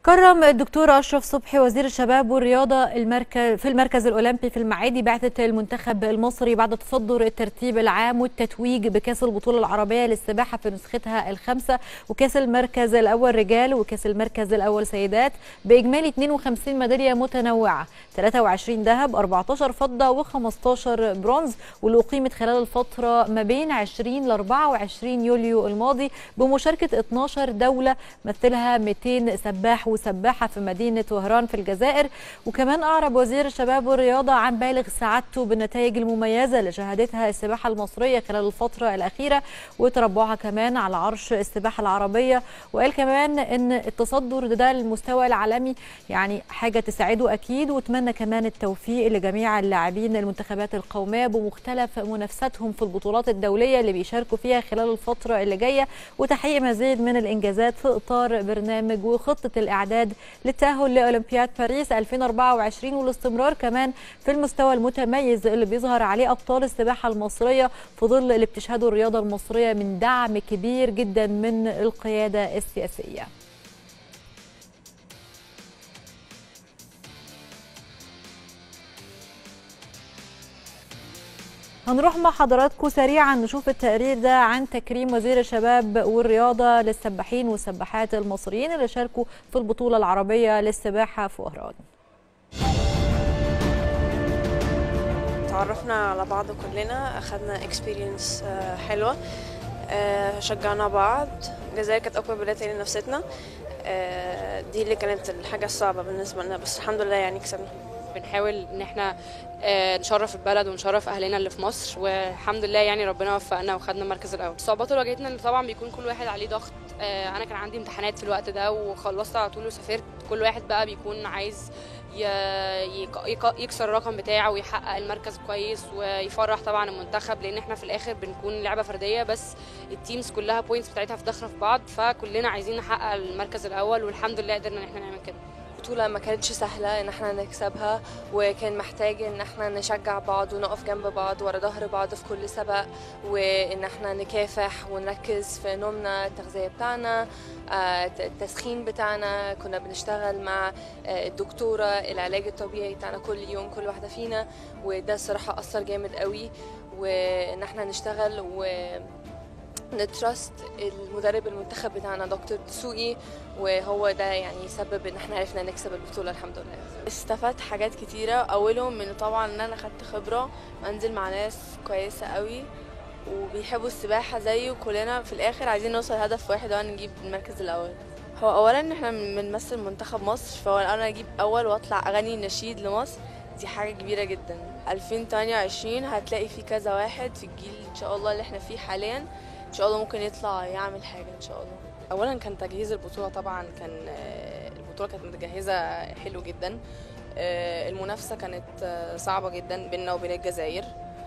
كرم الدكتور اشرف صبحي وزير الشباب والرياضه المركز في المركز الاولمبي في المعادي بعثه المنتخب المصري بعد تصدر الترتيب العام والتتويج بكاس البطوله العربيه للسباحه في نسختها الخامسه وكاس المركز الاول رجال وكاس المركز الاول سيدات باجمالي 52 ميداليه متنوعه 23 ذهب 14 فضه و15 برونز واللي اقيمت خلال الفتره ما بين 20 ل 24 يوليو الماضي بمشاركه 12 دوله مثلها 200 سباح وسباحة في مدينة وهران في الجزائر وكمان أعرب وزير الشباب والرياضة عن بالغ سعادته بالنتائج المميزة اللي شهدتها السباحة المصرية خلال الفترة الأخيرة وتربعها كمان على عرش السباحة العربية وقال كمان أن التصدر ده للمستوى العالمي يعني حاجة تساعده أكيد وتمنى كمان التوفيق لجميع اللاعبين المنتخبات القومية بمختلف منافساتهم في البطولات الدولية اللي بيشاركوا فيها خلال الفترة اللي جاية وتحقيق مزيد من الإنجازات في إطار برنامج وخطة الإعداد الاعداد للتاهل لاولمبياد باريس 2024 والاستمرار كمان في المستوى المتميز اللي بيظهر عليه ابطال السباحه المصريه في ظل اللي بتشهده الرياضه المصريه من دعم كبير جدا من القياده السياسيه. هنروح مع حضراتكم سريعا نشوف التقرير ده عن تكريم وزير الشباب والرياضة للسباحين والسباحات المصريين اللي شاركوا في البطولة العربية للسباحة في وهران تعرفنا على بعض كلنا أخذنا اكسبيرينس حلوة شجعنا بعض الجزائر كانت أقوى بلاد لنفستنا دي اللي كانت الحاجة الصعبة بالنسبة لنا بس الحمد لله يعني كسبنا بنحاول ان احنا نشرف البلد ونشرف اهلنا اللي في مصر والحمد لله يعني ربنا وفقنا وخدنا المركز الاول الصعوبات اللي واجهتنا ان طبعا بيكون كل واحد عليه ضغط انا كان عندي امتحانات في الوقت ده وخلصت على طول وسافرت كل واحد بقى بيكون عايز يكسر الرقم بتاعه ويحقق المركز كويس ويفرح طبعا المنتخب لان احنا في الاخر بنكون لعبه فرديه بس التيمز كلها بوينتس بتاعتها في داخله في بعض فكلنا عايزين نحقق المركز الاول والحمد لله قدرنا ان احنا نعمل كده البطولة ما كانتش سهلة ان احنا نكسبها وكان محتاج ان احنا نشجع بعض ونقف جنب بعض ورا ظهر بعض في كل سبق وان احنا نكافح ونركز في نومنا التغذية بتاعنا التسخين بتاعنا كنا بنشتغل مع الدكتورة العلاج الطبيعي بتاعنا كل يوم كل واحدة فينا وده الصراحة أثر جامد قوي وان احنا نشتغل و نترست المدرب المنتخب بتاعنا دكتور دسوقي وهو ده يعني سبب ان احنا عرفنا نكسب البطوله الحمد لله استفدت حاجات كتيره اولهم من طبعا ان انا خدت خبره انزل مع ناس كويسه قوي وبيحبوا السباحه زيي وكلنا في الاخر عايزين نوصل هدف واحد وهو نجيب المركز الاول هو اولا ان احنا بنمثل منتخب مصر فهو انا اجيب اول واطلع اغني نشيد لمصر دي حاجه كبيره جدا 2028 هتلاقي في كذا واحد في الجيل ان شاء الله اللي احنا فيه حاليا ان شاء الله ممكن يطلع يعمل حاجه ان شاء الله اولا كان تجهيز البطوله طبعا كان البطوله كانت متجهزه حلو جدا المنافسه كانت صعبه جدا بيننا وبين الجزائر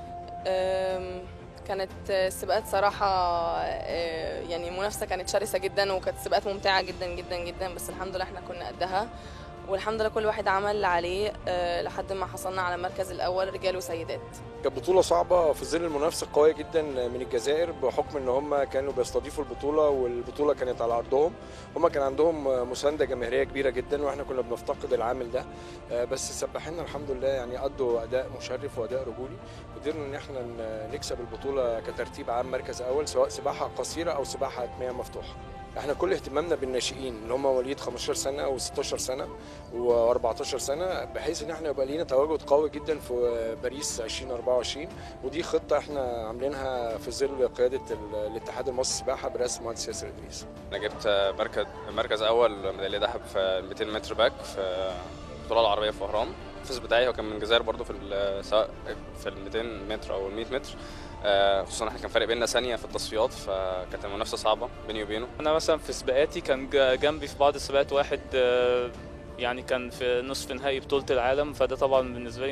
كانت السباقات صراحة يعني المنافسة كانت شرسة جدا وكانت سباقات ممتعة جدا جدا جدا بس الحمد لله احنا كنا قدها والحمد لله كل واحد عمل اللي عليه لحد ما حصلنا على المركز الاول رجال وسيدات كانت بطوله صعبه في ظل المنافسه القويه جدا من الجزائر بحكم ان هم كانوا بيستضيفوا البطوله والبطوله كانت على ارضهم هم كان عندهم مسانده جماهيريه كبيره جدا واحنا كنا بنفتقد العامل ده بس السباحين الحمد لله يعني ادوا اداء مشرف واداء رجولي قدرنا ان احنا نكسب البطوله كترتيب عام مركز اول سواء سباحه قصيره او سباحه مياه مفتوحه احنا كل اهتمامنا بالناشئين اللي هم مواليد 15 سنه او 16 سنه و14 سنه بحيث ان احنا يبقى لينا تواجد قوي جدا في باريس 2024 ودي خطه احنا عاملينها في ظل قياده الاتحاد المصري للسباحه برئاسه المهندس ياسر ادريس. انا جبت مركز مركز اول ميداليه ذهب في 200 متر باك في البطوله العربيه في وهران الفوز بتاعي هو كان من الجزائر برضو في سواء في ال 200 متر او ال 100 متر خصوصا احنا كان فرق بيننا ثانيه في التصفيات فكانت المنافسه صعبه بيني وبينه انا مثلا في سباقاتي كان جنبي في بعض السباقات واحد يعني كان في نصف نهائي بطوله العالم فده طبعا بالنسبه لي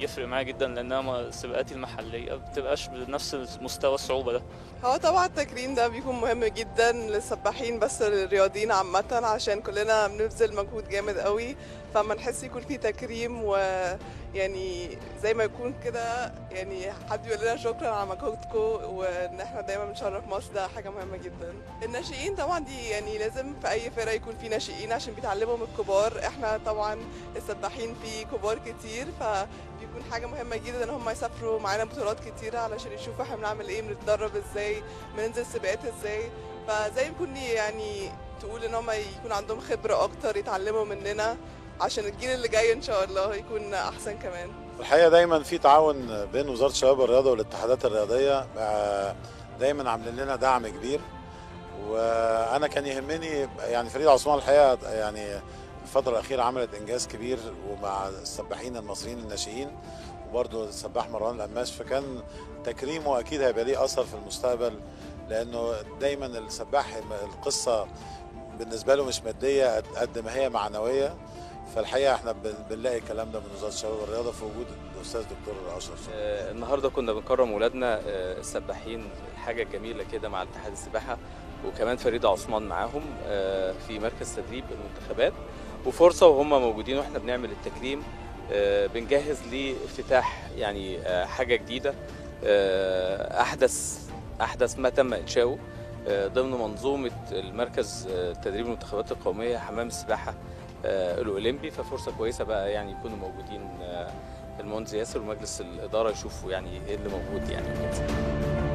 يفرق معايا جدا لان انا سباقاتي المحليه بتبقاش بنفس مستوى الصعوبه ده هو طبعا التكريم ده بيكون مهم جدا للسباحين بس للرياضيين عامة عشان كلنا بنبذل مجهود جامد قوي فما نحس يكون في تكريم ويعني زي ما يكون كده يعني حد يقول لنا شكرا على مجهودكم وان احنا دايما بنشرف مصر ده حاجة مهمة جدا الناشئين طبعا دي يعني لازم في اي فرقة يكون في ناشئين عشان بيتعلموا من الكبار احنا طبعا السباحين في كبار كتير ف بيكون حاجه مهمه جدا ان هم يسافروا معانا بطولات كتيره علشان يشوفوا احنا بنعمل ايه بنتدرب ازاي بننزل سباقات ازاي فزي بيكون يعني تقول ان هم يكون عندهم خبره اكتر يتعلموا مننا عشان الجيل اللي جاي ان شاء الله يكون احسن كمان الحقيقه دايما في تعاون بين وزاره الشباب والرياضه والاتحادات الرياضيه دايما عاملين لنا دعم كبير وانا كان يهمني يعني فريد عثمان الحقيقه يعني الفترة الأخيرة عملت إنجاز كبير ومع السباحين المصريين الناشئين وبرضه السباح مروان القماش فكان تكريمه أكيد هيبقى ليه أثر في المستقبل لأنه دايما السباح القصة بالنسبة له مش مادية قد ما هي معنوية فالحقيقة احنا بنلاقي الكلام ده من وزارة الشباب والرياضة في وجود الأستاذ دكتور أشرف آه النهارده كنا بنكرم ولادنا آه السباحين حاجة جميلة كده مع اتحاد السباحة وكمان فريدة عثمان معاهم آه في مركز تدريب المنتخبات وفرصه وهم موجودين واحنا بنعمل التكريم بنجهز لافتتاح يعني حاجه جديده احدث احدث ما تم انشاؤه ضمن منظومه المركز تدريب المنتخبات القوميه حمام السباحه الاولمبي ففرصه كويسه بقى يعني يكونوا موجودين المهندس ياسر ومجلس الاداره يشوفوا يعني ايه اللي موجود يعني كده